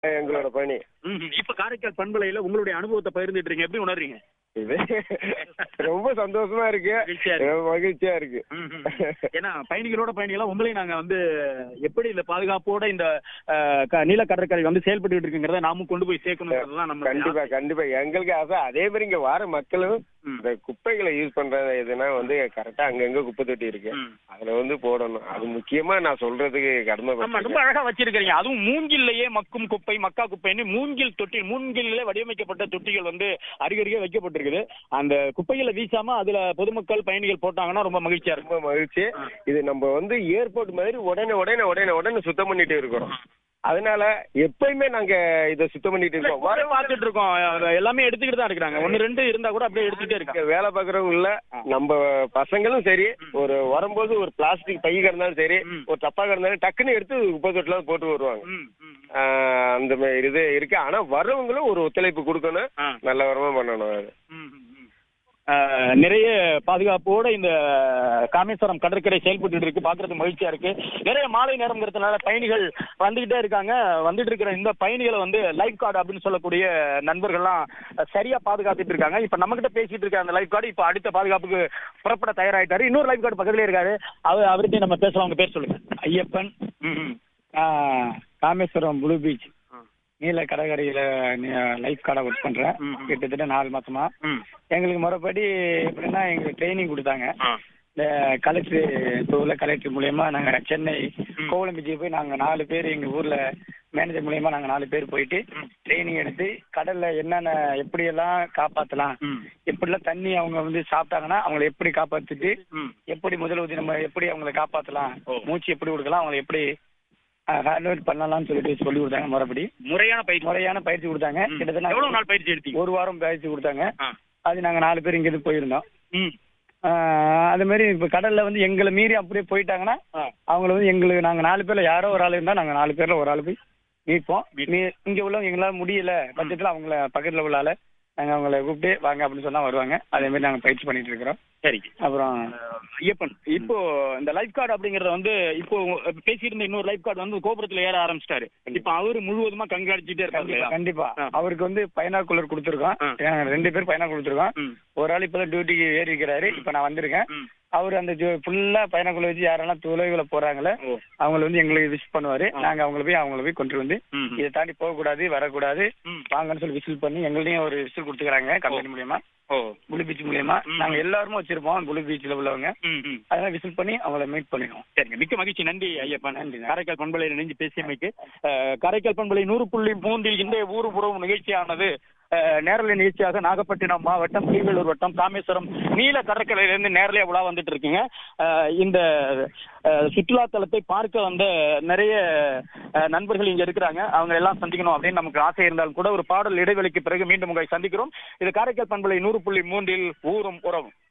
எங்களோட பணி ம்ஹும். இப்ப காரைக்கால் பண்பலையில உங்களுடைய அனுபவத்தை பகிர்ந்துட்டு இருக்கீங்க எப்படி உணர்றீங்க இது ரொம்ப சந்தோஷமா இருக்கு மகிழ்ச்சியா இருக்கு. ரொம்ப மகிழ்ச்சியா இருக்கு ம்ஹும். ஏன்னா பயணிகளோட பயணிகளா உங்களையும் நாங்க வந்து எப்படி இந்த பாதுகாப்போட இந்த அஹ், க- நீல கடற்கரை வந்து செயல்பட்டு இருக்குங்கிறத நாமும் கொண்டு போய் சேர்க்கணுங்கிறதுதான் நம்ம கண்டிப்பா கண்டிப்பா எங்களுக்கு ஆசை அதே மாதிரி இங்க வர மக்களும் ம். இந்த குப்பைகளை யூஸ் பண்றது எதுனா வந்து கரெக்டா அங்கங்க குப்பை தொட்டி இருக்கு ம். அதுல வந்து போடணும் அது முக்கியமா நான் சொல்றதுக்கு ஆமா ரொம்ப கடமைப்பட்டிருக்கேன் அழகா வச்சிருக்கீங்க அதுவும் மூங்கில்லையே மக்கும் குப்பை மக்கா குப்பைன்னு மூங்கில் தொட்டி மூங்கிலே வடிவமைக்கப்பட்ட தொட்டிகள் வந்து அருகருகே வைக்கப்பட்டிருக்குது அந்த குப்பைகளை வீசாம அதுல பொதுமக்கள் பயணிகள் போட்டாங்கன்னா ரொம்ப மகிழ்ச்சியா இருக்கும் ரொம்ப மகிழ்ச்சி இது நம்ம வந்து ஏர்போர்ட் மாதிரி உடனே உடனே உடனே உடனே சுத்தம் பண்ணிட்டு இருக்கிறோம் அதனால எப்பயுமே நாங்க இதை சுத்தம் பண்ணிட்டு இருக்கோம் வர பார்த்துட்டு இருக்கோம் அத எல்லாமே எடுத்துக்கிட்டு தான் இருக்கிறாங்க ஒன்னு ரெண்டு இருந்தா கூட அப்படியே எடுத்துக்கிட்டே இருக்காங்க இங்க வேலை பாக்குறவங்க இல்ல நம்ம பசங்களும் சரி ஒரு வரும்போது ஒரு பிளாஸ்டிக் பை கிடந்தாலும் சரி ம். ஒரு டப்பா கிடந்தாலும் டக்குன்னு எடுத்து குப்பை தொட்டில போட்டு வருவாங்க ம், ம். ஆஹ் அந்த மாதிரி இது இருக்கு ஆனா வர்றவங்களும் ஒரு ஒத்துழைப்பு கொடுக்கணும் ஆ. நல்ல வரமா பண்ணணும் அது ம், ம், ம். அஹ், நிறைய பாதுகாப்போட இந்த காமேஸ்வரம் கடற்கரை செயல்பட்டு இருக்கு பாக்குறது மகிழ்ச்சியா இருக்கு நிறைய மாலை நேரம்ங்கிறதுனால பயணிகள் வந்துகிட்டே இருக்காங்க வந்துட்டு இருக்கிற இந்த பயணிகளை வந்து லைஃப் கார்டு அப்படின்னு சொல்லக்கூடிய நண்பர்கள்லாம் சரியா பாதுகாத்துட்டு இருக்காங்க இப்ப நம்ம கிட்ட பேசிட்டு இருக்க அந்த லைஃப் கார்டு இப்ப அடுத்த பாதுகாப்புக்கு புறப்பட தயாராயிட்டாரு இன்னொரு லைஃப் கார்டு பக்கத்துல இருக்காரு அவர் அவர்கிட்ட நம்ம பேசலாம் உங்க பேர் சொல்லுங்க ஐயப்பன் ம், ம். ஆ, ராமேஸ்வரம் ப்ளூ பீச் ஆ. நீல கடற்கரையில லைஃப் கார்டை ஒர்க் பண்றேன் ம், ம். கிட்டத்தட்ட நாலு மாசமா ம். எங்களுக்கு முறைப்படி எப்படின்னா எங்களுக்கு ட்ரைனிங் கொடுத்தாங்க ஆ. இந்த கலெக்டர் இப்போ உள்ள கலெக்டர் மூலியமா நாங்க சென்னை ம். கோவளம் பீச்சுக்கு போய் நாங்க நாலு பேர் எங்க ஊர்ல மேனேஜர் மூலியமா நாங்க நாலு பேர் போயிட்டு ட்ரைனிங் எடுத்து கடல்ல என்னென்ன எப்படியெல்லாம் காப்பாத்தலாம் ம். எப்படிலாம் தண்ணி அவங்க வந்து சாப்பிட்டாங்கன்னா அவங்களை எப்படி காப்பாத்திட்டு ம். எப்படி முதலுதவி நம்ம எப்படி அவங்களை காப்பாத்தலாம் ஓ. மூச்சு எப்படி கொடுக்கலாம் அவங்களை எப்படி ஹேண்ட் பண்ணலாம்னு சொல்லிட்டு சொல்லி கொடுத்தாங்க முறைப்படி முறையான பயிற்சி முறையான பயிற்சி கொடுத்தாங்க ம். கிட்டத்தட்ட எவ்வளவு நாள் பயிற்சி எடுத்தீங்க ஒரு வாரம் பயிற்சி கொடுத்தாங்க ஆ. அது நாங்க நாலு பேர் இங்கிருந்து போயிருந்தோம் ம். ஆஹ் அது மாதிரி இப்ப கடல்ல வந்து எங்களை மீறி அப்படியே போயிட்டாங்கன்னா ஆ. அவங்கள வந்து எங்களுக்கு நாங்க நாலு பேர்ல யாரோ ஒரு ஆள் இருந்தா நாங்க நாலு பேர்ல ஒரு ஆள் போய் மீட்போம் மீட்- மீ- இங்க உள்ளவங்க எங்களால முடியல பட்சத்துல அவங்கள பக்கத்துல உள்ள ஆளை நாங்க அவங்கள கூப்பிட்டு வாங்க அப்படின்னு சொன்னா வருவாங்க அதே மாதிரி நாங்க பயிற்சி பண்ணிட்டு இருக்கிறோம் சரி அப்புறம் ஐயப்பன் இப்போ இந்த லைஃப் கார்டு அப்படிங்கறத வந்து இப்போ பேசியிருந்த இன்னொரு லைஃப் கார்டு வந்து கோபுரத்துல ஏற ஆரம்பிச்சிட்டாரு இப்ப அவரு முழுவதுமா கண்காணிச்சுட்டே இருக்காரு கண்டிப்பா இல்லையா? கண்டிப்பா ஆ. அவருக்கு வந்து பைனாக்குலர் கொடுத்துருக்கோம் ஆ. நாங்க ரெண்டு பேர் பைனாக்குலர் கொடுத்துருக்கோம் ம். ஒரு ஆள் இப்பதான் டியூட்டிக்கு ஏறி இருக்கிறாரு இப்ப நான் வந்திருக்கேன் ம். அவர் அந்த ஃபுல்லா பைனாக்குலர் வச்சு யாரெல்லாம் தொலைவுல போறாங்களோ ஓ. அவங்கள வந்து எங்களுக்கு விஷ் பண்ணுவாரு ஆ. நாங்க அவங்கள போய் அவங்கள போய் கொண்டு வந்து ம். இதை தாண்டி போக கூடாது வரக்கூடாது ம். வாங்கன்னு சொல்லி விசில் பண்ணி எங்கள்டையும் ஒரு விசில் கொடுத்துக்கிறாங்க கம்பெனி மூலியமா ஓ. புளி பீச் மூலியமா ம். நாங்க எல்லாருமே வச்சிருப்போம் புளி பீச்ல உள்ளவங்க ம், ம். அதெல்லாம் விசில் பண்ணி அவங்கள மீட் பண்ணிடுவோம் சரிங்க மிக்க மகிழ்ச்சி நன்றி ஐயப்பன் நன்றி. காரைக்கால் பண்பலை இணைஞ்சு பேசியமைக்கு அஹ், காரைக்கால் பண்பலை நூறு புள்ளி மூன்றில் இந்த ஊர் உறவு நிகழ்ச்சியானது அஹ், நேரலை நிகழ்ச்சியாக நாகப்பட்டினம் மாவட்டம் கீழ்வேலூர் வட்டம் காமேஸ்வரம் நீல கடற்கரையிலிருந்து நேரலையா உலா வந்துட்டு இருக்குங்க அஹ், இந்த அஹ், சுற்றுலா தலத்தை பார்க்க வந்த நிறைய அஹ், நண்பர்கள் இங்க இருக்கிறாங்க அவங்க எல்லாம் சந்திக்கணும் அப்படின்னு நமக்கு ஆசை இருந்தாலும் கூட ஒரு பாடல் இடைவெளிக்கு பிறகு மீண்டும் உங்களை சந்திக்கிறோம் இது காரைக்கால் பண்பலை நூறு புள்ளி மூன்றில் ஊரும் உறவும்